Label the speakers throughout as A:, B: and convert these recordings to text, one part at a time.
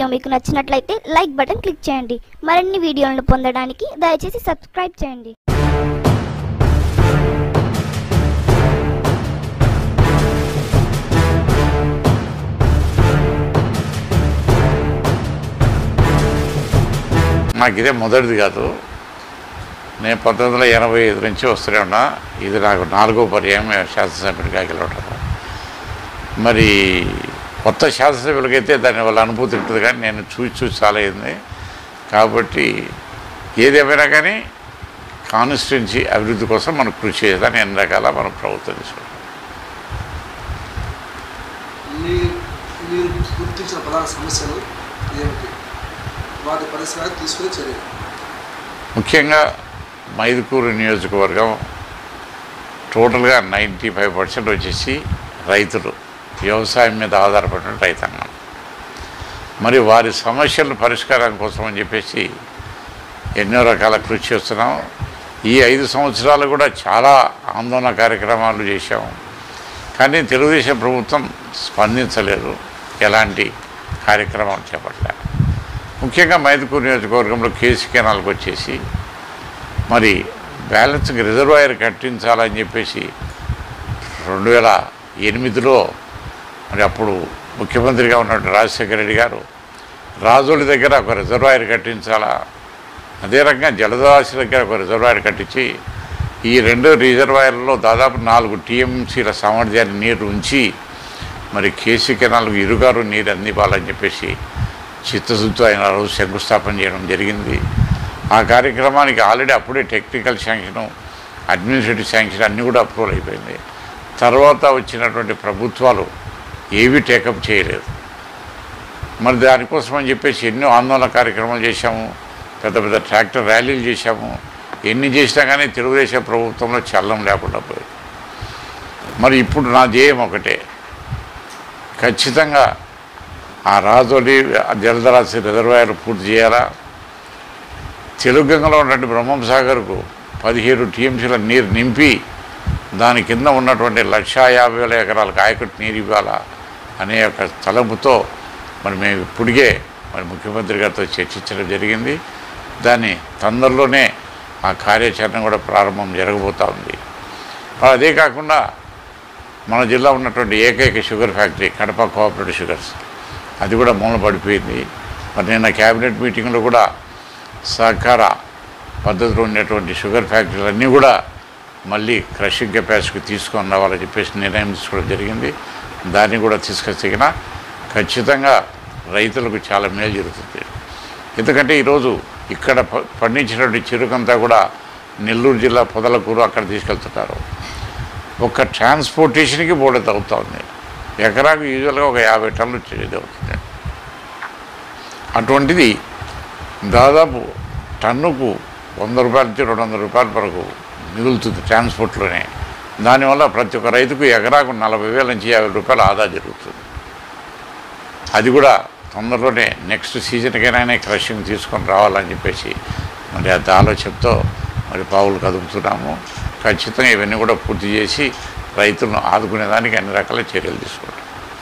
A: video మీకు నచ్చినట్లయితే like button click చేయండి మరిన్ని వీడియోలను పొందడానికి దయచేసి సబ్స్క్రైబ్ చేయండి
B: నాకు ఇదే మొదటిది కాదు నేను పంతొమ్మిది వందల ఎనభై ఐదు నుంచి వస్తూనే ఉన్నా ఇది నాకు నాలుగో పర్యాయం శాసనసభ్యుడిగా గెలవటం మరి కొత్త శాసనసభ్యులకైతే దానివల్ల అనుభూతి ఉంటుంది కానీ నేను చూసి చూసి చాలా అయింది కాబట్టి ఏదేమైనా కానీ కాన్స్టిట్యున్సీ అభివృద్ధి కోసం మనం కృషి చేయాలని ఎన్ని రకాల మన ప్రభుత్వం తీసుకుంటాం
C: మీ మీరు గుర్తించిన ప్రధాన సమస్యలు ఏమిటి వాటి పరిసరాలు తీసుకునే చర్యలు
B: ముఖ్యంగా మైదుకూరు నియోజకవర్గం టోటల్గా నైంటీ ఫైవ్ పర్సెంట్ వచ్చేసి రైతులు వ్యవసాయం మీద ఆధారపడిన రైతాంగం మరి వారి సమస్యల పరిష్కారం కోసం అని చెప్పేసి ఎన్నో రకాల కృషి చేస్తున్నాం ఈ ఐదు సంవత్సరాలు కూడా చాలా ఆందోళన కార్యక్రమాలు చేశాం కానీ తెలుగుదేశం ప్రభుత్వం స్పందించలేదు ఎలాంటి కార్యక్రమాలు చేపట్టలేదు ముఖ్యంగా మైదుకూరు నియోజకవర్గంలో కేసీ కెనాల్కి వచ్చేసి మరి బ్యాలెన్స్కి రిజర్వాయర్ కట్టించాలని చెప్పేసి రెండు వేల ఎనిమిదిలో మరి అప్పుడు ముఖ్యమంత్రిగా ఉన్నటువంటి రాజశేఖర రెడ్డి గారు రాజోలి దగ్గర ఒక రిజర్వాయర్ కట్టించాలా అదే రకంగా జలదాసి దగ్గర ఒక రిజర్వాయర్ కట్టించి ఈ రెండు రిజర్వాయర్లలో దాదాపు నాలుగు టీఎంసీల సామర్థ్యాన్ని నీరు ఉంచి మరి కేసీ కెనాల్కు ఇరుగారు నీరు అందివ్వాలని చెప్పేసి చిత్తశుద్ధితో ఆయన ఆ రోజు శంకుస్థాపన చేయడం జరిగింది ఆ కార్యక్రమానికి ఆల్రెడీ అప్పుడే టెక్నికల్ శాంక్షన్ అడ్మినిస్ట్రేటివ్ శాంక్షన్ అన్నీ కూడా అప్రూవల్ అయిపోయింది తర్వాత వచ్చినటువంటి ప్రభుత్వాలు ఏవి టేకప్ చేయలేదు మరి దానికోసం అని చెప్పేసి ఎన్నో ఆందోళన కార్యక్రమాలు చేశాము పెద్ద పెద్ద ట్రాక్టర్ ర్యాలీలు చేశాము ఎన్ని చేసినా కానీ తెలుగుదేశం ప్రభుత్వంలో చల్లం లేకుండా పోయింది మరి ఇప్పుడు నా ధ్యేయం ఒకటే ఖచ్చితంగా ఆ రాజోలి జలధరాశి రిజర్వాయర్ పూర్తి చేయాలా తెలుగంగలో ఉన్నటువంటి బ్రహ్మం సాగర్కు పదిహేడు టీఎంసీల నీరు నింపి దాని కింద ఉన్నటువంటి లక్షా యాభై వేల ఎకరాలకు ఆయకట్టు నీరు ఇవ్వాలా అనే ఒక తలంపుతో మరి మేము ఇప్పటికే మరి ముఖ్యమంత్రి గారితో చర్చించడం జరిగింది దాన్ని తొందరలోనే ఆ కార్యాచరణ కూడా ప్రారంభం జరగబోతూ ఉంది మరి అదే కాకుండా మన జిల్లా ఉన్నటువంటి ఏకైక sugar factory Kadapa cooperative sugars అది కూడా మూల పడిపోయింది మరి నిన్న క్యాబినెట్ మీటింగ్లో కూడా సహకార పద్ధతిలో ఉండేటువంటి షుగర్ ఫ్యాక్టరీలన్నీ కూడా మళ్ళీ క్రషింగ్ కెపాసిటీ తీసుకొని రావాలని చెప్పేసి నిర్ణయం తీసుకోవడం జరిగింది దాన్ని కూడా తీసుకొచ్చినా ఖచ్చితంగా రైతులకు చాలా మేలు జరుగుతుంది ఎందుకంటే ఈరోజు ఇక్కడ ప- పండించినటువంటి చెరుకంతా కూడా నెల్లూరు జిల్లా పొదలకూరు అక్కడ తీసుకెళ్తుంటారు ఒక ట్రాన్స్పోర్టేషన్కి బోర్డెత్ అవుతా ఉంది ఎకరాకు యూజువల్గా ఒక యాభై టన్నులు ఇది అవుతుంది అటువంటిది దాదాపు టన్నుకు వంద రూపాయల నుంచి రెండు వందల రూపాయల వరకు మిగులుతుంది ట్రాన్స్పోర్ట్లోనే దానివల్ల ప్రతి ఒక్క రైతుకు ఎకరాకు నలభై వేల నుంచి యాభై రూపాయల ఆదా జరుగుతుంది అది కూడా తొందరలోనే నెక్స్ట్ సీజన్కైనా క్రషింగ్ తీసుకొని రావాలని చెప్పేసి మరి అది ఆలోచనతో మరి పావులు కదుపుతున్నాము ఖచ్చితంగా ఇవన్నీ కూడా పూర్తి చేసి రైతులను ఆదుకునేదానికి అన్ని రకాల చర్యలు తీసుకుంటాం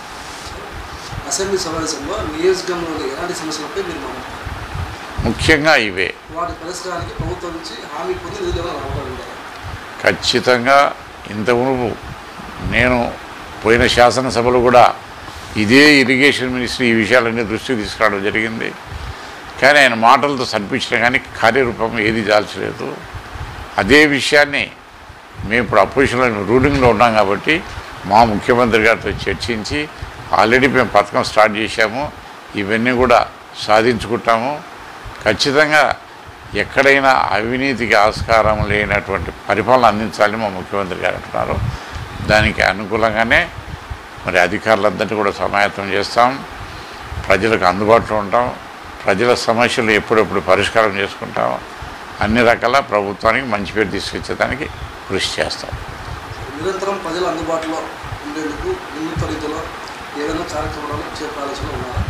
C: అసెంబ్లీ సమావేశంలో నియోజకవర్గంలోని ఎలాంటి సమస్యలపై మీరు మాట్లాడారు
B: ముఖ్యంగా ఇవే
C: వాటి పరిష్కారానికి ప్రభుత్వం నుంచి హామీ పొంది నిధులు ఏమైనా రావడం
B: ఖచ్చితంగా ఇంతకుమునుపు నేను పోయిన శాసనసభలో కూడా ఇదే ఇరిగేషన్ మినిస్ట్రీ ఈ విషయాలన్నీ దృష్టికి తీసుకురావడం జరిగింది కానీ ఆయన మాటలతో సరిపించిన కానీ కార్యరూపం ఏది దాల్చలేదు అదే విషయాన్ని మేము ఇప్పుడు అపోజిషన్లో రూలింగ్లో ఉన్నాం కాబట్టి మా ముఖ్యమంత్రి గారితో చర్చించి ఆల్రెడీ మేము పథకం స్టార్ట్ చేశాము ఇవన్నీ కూడా సాధించుకుంటాము ఖచ్చితంగా ఎక్కడైనా అవినీతికి ఆస్కారం లేనటువంటి పరిపాలన అందించాలని మా ముఖ్యమంత్రి గారు అంటున్నారు దానికి అనుకూలంగానే మరి అధికారులందరినీ కూడా సమాయత్తం చేస్తాం ప్రజలకు అందుబాటులో ఉంటాం ప్రజల సమస్యలు ఎప్పుడెప్పుడు పరిష్కారం చేసుకుంటాం అన్ని రకాల ప్రభుత్వానికి మంచి పేరు తీసుకొచ్చేదానికి కృషి చేస్తాం
C: నిరంతరం ప్రజల అందుబాటులో ఉండేందుకు వినూత్న రీతిలో ఏదైనా కార్యక్రమాలు చేపట్టాల్సిన ఉన్నారా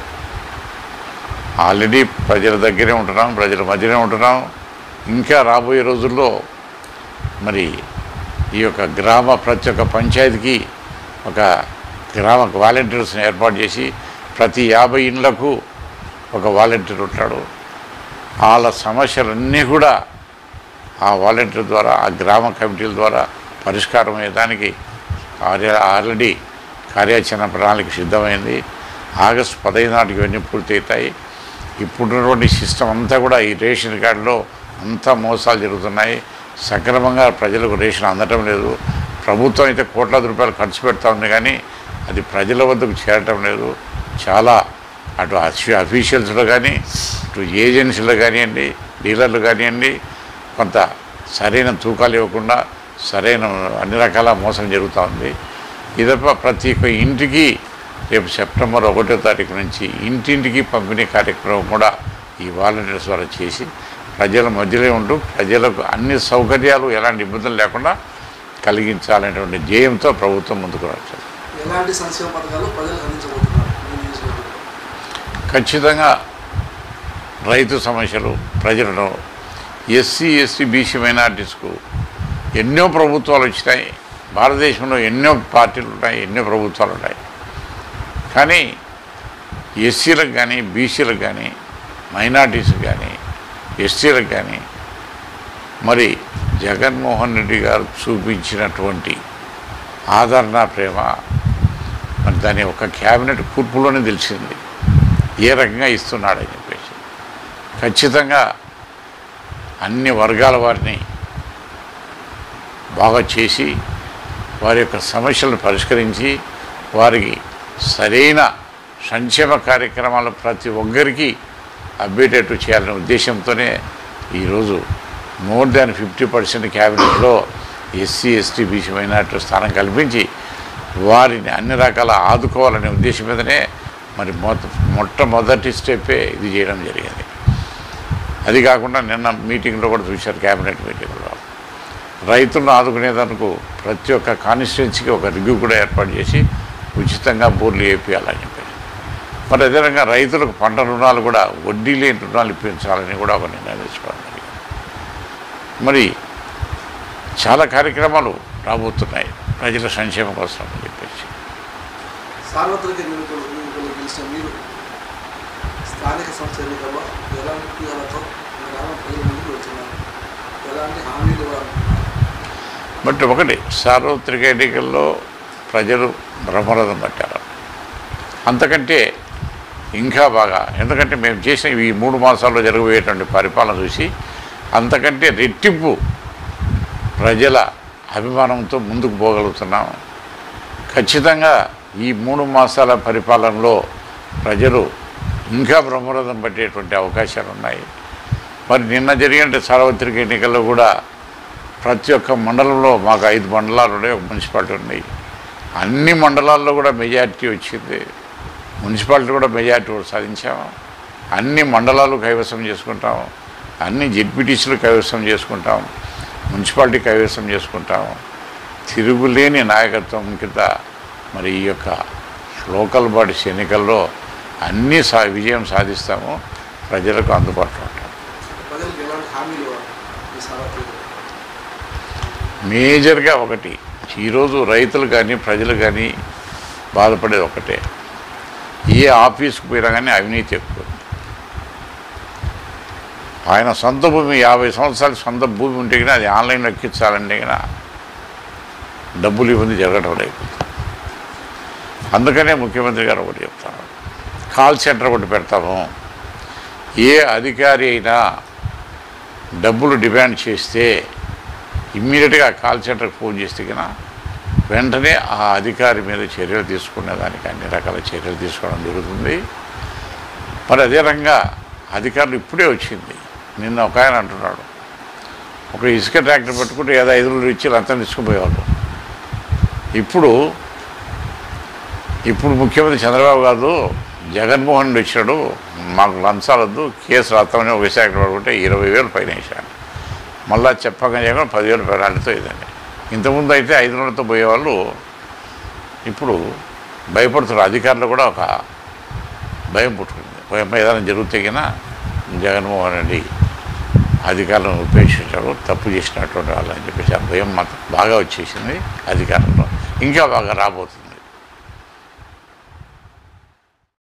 B: ఆల్రెడీ ప్రజల దగ్గరే ఉంటున్నాం ప్రజల మధ్యనే ఉంటున్నాం ఇంకా రాబోయే రోజుల్లో మరి ఈ యొక్క గ్రామ ప్రతి ఒక్క పంచాయతీకి ఒక గ్రామ వాలంటీర్స్ని ఏర్పాటు చేసి ప్రతి యాభై ఇండ్లకు ఒక వాలంటీర్ ఉంటాడు వాళ్ళ సమస్యలన్నీ కూడా ఆ వాలంటీర్ ద్వారా ఆ గ్రామ కమిటీల ద్వారా పరిష్కారం అయ్యేదానికి ఆల్రె- ఆల్రెడీ కార్యాచరణ ప్రణాళిక సిద్ధమైంది ఆగస్టు పదహైదు నాటికి ఇవన్నీ పూర్తవుతాయి ఇప్పుడున్నటువంటి సిస్టమ్ అంతా కూడా ఈ రేషన్ కార్డులో అంతా మోసాలు జరుగుతున్నాయి సక్రమంగా ప్రజలకు రేషన్ అందటం లేదు ప్రభుత్వం అయితే కోట్లాది రూపాయలు ఖర్చు పెడతా ఉంది కానీ అది ప్రజల వద్దకు చేరటం లేదు చాలా అటు అఫీ అఫీషియల్స్లో కానీ ఇటు ఏజెన్సీలో కానివ్వండి డీలర్లు కానివ్వండి కొంత సరైన తూకాలు ఇవ్వకుండా సరైన అన్ని రకాల మోసం జరుగుతూ ఉంది ఇది తప్ప ప్రతి ఒక్క ఇంటికి రేపు సెప్టెంబర్ ఒకటో తారీఖు నుంచి ఇంటింటికి పంపిణీ కార్యక్రమం కూడా ఈ వాలంటీర్స్ ద్వారా చేసి ప్రజల మధ్యలో ఉంటూ ప్రజలకు అన్ని సౌకర్యాలు ఎలాంటి ఇబ్బందులు లేకుండా కలిగించాలనేటువంటి ధ్యేయంతో ప్రభుత్వం ముందుకు వచ్చింది
C: ఎలాంటి సంక్షేమ పథకాలు ప్రజలకు అందించబోతున్నారు మీ నియోజకవర్గంలో
B: ఖచ్చితంగా రైతు సమస్యలు ప్రజలను ఎస్సీ ఎస్టీ బీసీ మైనార్టీస్కు ఎన్నో ప్రభుత్వాలు వచ్చినాయి భారతదేశంలో ఎన్నో పార్టీలు ఉన్నాయి ఎన్నో ప్రభుత్వాలు ఉన్నాయి కానీ ఎస్సీలకు కానీ బీసీలకు కానీ మైనార్టీస్కి కానీ ఎస్టీలకు కానీ మరి జగన్మోహన్ రెడ్డి గారు చూపించినటువంటి ఆదరణ ప్రేమ మరి దాని ఒక క్యాబినెట్ కూర్పులోనే తెలిసింది ఏ రకంగా ఇస్తున్నాడని చెప్పేసి ఖచ్చితంగా అన్ని వర్గాల వారిని బాగా చేసి వారి యొక్క సమస్యలను పరిష్కరించి వారికి సరైన సంక్షేమ కార్యక్రమాలు ప్రతి ఒక్కరికి అబ్బేటట్టు చేయాలనే ఉద్దేశంతోనే ఈరోజు మోర్ దాన్ ఫిఫ్టీ పర్సెంట్ క్యాబినెట్లో ఎస్సీ ఎస్టీ బీసీ మైనార్టీ స్థానం కల్పించి వారిని అన్ని రకాల ఆదుకోవాలనే ఉద్దేశం మీదనే మరి మొట్ట మొట్టమొదటి స్టెప్పే ఇది చేయడం జరిగింది అది కాకుండా నిన్న మీటింగ్లో కూడా చూశారు క్యాబినెట్ మీటింగ్లో రైతులను ఆదుకునేందుకు ప్రతి ఒక్క కాన్స్టిట్యున్సీకి ఒక రివ్యూ కూడా ఏర్పాటు చేసి ఉచితంగా బోర్లు వేపియాలని చెప్పి మరి అదేవిధంగా రైతులకు పంట రుణాలు కూడా వడ్డీ లేని రుణాలు ఇప్పించాలని కూడా ఒక నిర్ణయం తీసుకోవడం జరిగింది మరి చాలా కార్యక్రమాలు రాబోతున్నాయి ప్రజల సంక్షేమం కోసం అని చెప్పేసి
C: సార్వత్రిక ఎన్నికలు ఎన్నికలు గెలిచిన మీరు స్థానిక సంస్థ ఎన్నికల్లో ఎలాంటి క్రియాలతో గ్రామ ప్రజల ముందుకు వెళ్తున్నారు ఎలాంటి హామీలు ఇవ్వాలి
B: బట్ ఒకటి సార్వత్రిక ఎన్నికల్లో ప్రజలు బ్రహ్మరథం పట్టారు అంతకంటే ఇంకా బాగా ఎందుకంటే మేము చేసిన ఈ మూడు మాసాల్లో జరగబోయేటువంటి పరిపాలన చూసి అంతకంటే రెట్టింపు ప్రజల అభిమానంతో ముందుకు పోగలుగుతున్నాం ఖచ్చితంగా ఈ మూడు మాసాల పరిపాలనలో ప్రజలు ఇంకా బ్రహ్మరథం పట్టేటువంటి అవకాశాలు ఉన్నాయి మరి నిన్న జరిగిన సార్వత్రిక ఎన్నికల్లో కూడా ప్రతి ఒక్క మండలంలో మాకు ఐదు మండలాలు ఉన్నాయి ఒక మున్సిపాలిటీ ఉన్నాయి అన్ని మండలాల్లో కూడా మెజారిటీ వచ్చింది మున్సిపాలిటీ కూడా మెజారిటీ కూడా సాధించాము అన్ని మండలాలు కైవసం చేసుకుంటాం అన్ని జెడ్పీటీసీలు కైవసం చేసుకుంటాం మున్సిపాలిటీ కైవసం చేసుకుంటాం తిరుగులేని నాయకత్వం కింద మరి ఈ యొక్క లోకల్ బాడీస్ ఎన్నికల్లో అన్నీ సా విజయం సాధిస్తాము ప్రజలకు అందుబాటులో ఉంటాం
C: ప్రజలకు ఎలాంటి హామీలు ఇవ్వాలి ఈ సార్వత్రిక
B: మేజర్గా ఒకటి ఈరోజు రైతులు కానీ ప్రజలు కానీ బాధపడేది ఒకటే ఏ ఆఫీస్కి పోయినా కానీ అవినీతి ఎక్కువ ఆయన సొంత భూమి యాభై సంవత్సరాల సొంత భూమి ఉంటే కానీ అది ఆన్లైన్లో ఎక్కించాలంటే కానీ డబ్బులు ఇబ్బంది జరగడం అయిపోతుంది అందుకనే ముఖ్యమంత్రి గారు ఒకటి చెప్తాను కాల్ సెంటర్ ఒకటి పెడతాము ఏ అధికారి అయినా డబ్బులు డిమాండ్ చేస్తే ఇమ్మీడియట్గా కాల్ సెంటర్కి ఫోన్ చేస్తే కన్నా వెంటనే ఆ అధికారి మీద చర్యలు తీసుకునే దానికి అన్ని రకాల చర్యలు తీసుకోవడం జరుగుతుంది మరి అదే రకంగా అధికారులు ఇప్పుడే వచ్చింది నిన్న ఒక ఆయన అంటున్నాడు ఒక ఇసుక ట్రాక్టర్ పెట్టుకుంటే ఏదో ఐదు రోజులు ఇచ్చి అంతా తీసుకుపోయేవాళ్ళు ఇప్పుడు ఇప్పుడు ముఖ్యమంత్రి చంద్రబాబు గారు జగన్మోహన్ రెడ్డి వచ్చాడు మాకు లంచాలొద్దు కేసు రాస్తామని ఒక విశాఖ పడుకుంటే ఇరవై వేలు పైన వేసాడు మళ్ళా చెప్పగా చేయకుండా పదివేల పెనాల్టీతో ఇదండి ఇంతకుముందు అయితే ఐదు వందలతో పోయేవాళ్ళు ఇప్పుడు భయపడుతున్నారు అధికారులు కూడా ఒక భయం పుట్టుకుంది భయం ఏదైనా జరిగితే కన్నా జగన్మోహన్ రెడ్డి అధికారులను ఉపేక్షించాడు తప్పు చేసినటువంటి వాళ్ళు అని చెప్పేసి ఆ భయం మాకు బాగా వచ్చేసింది అధికారంలో ఇంకా బాగా రాబోతుంది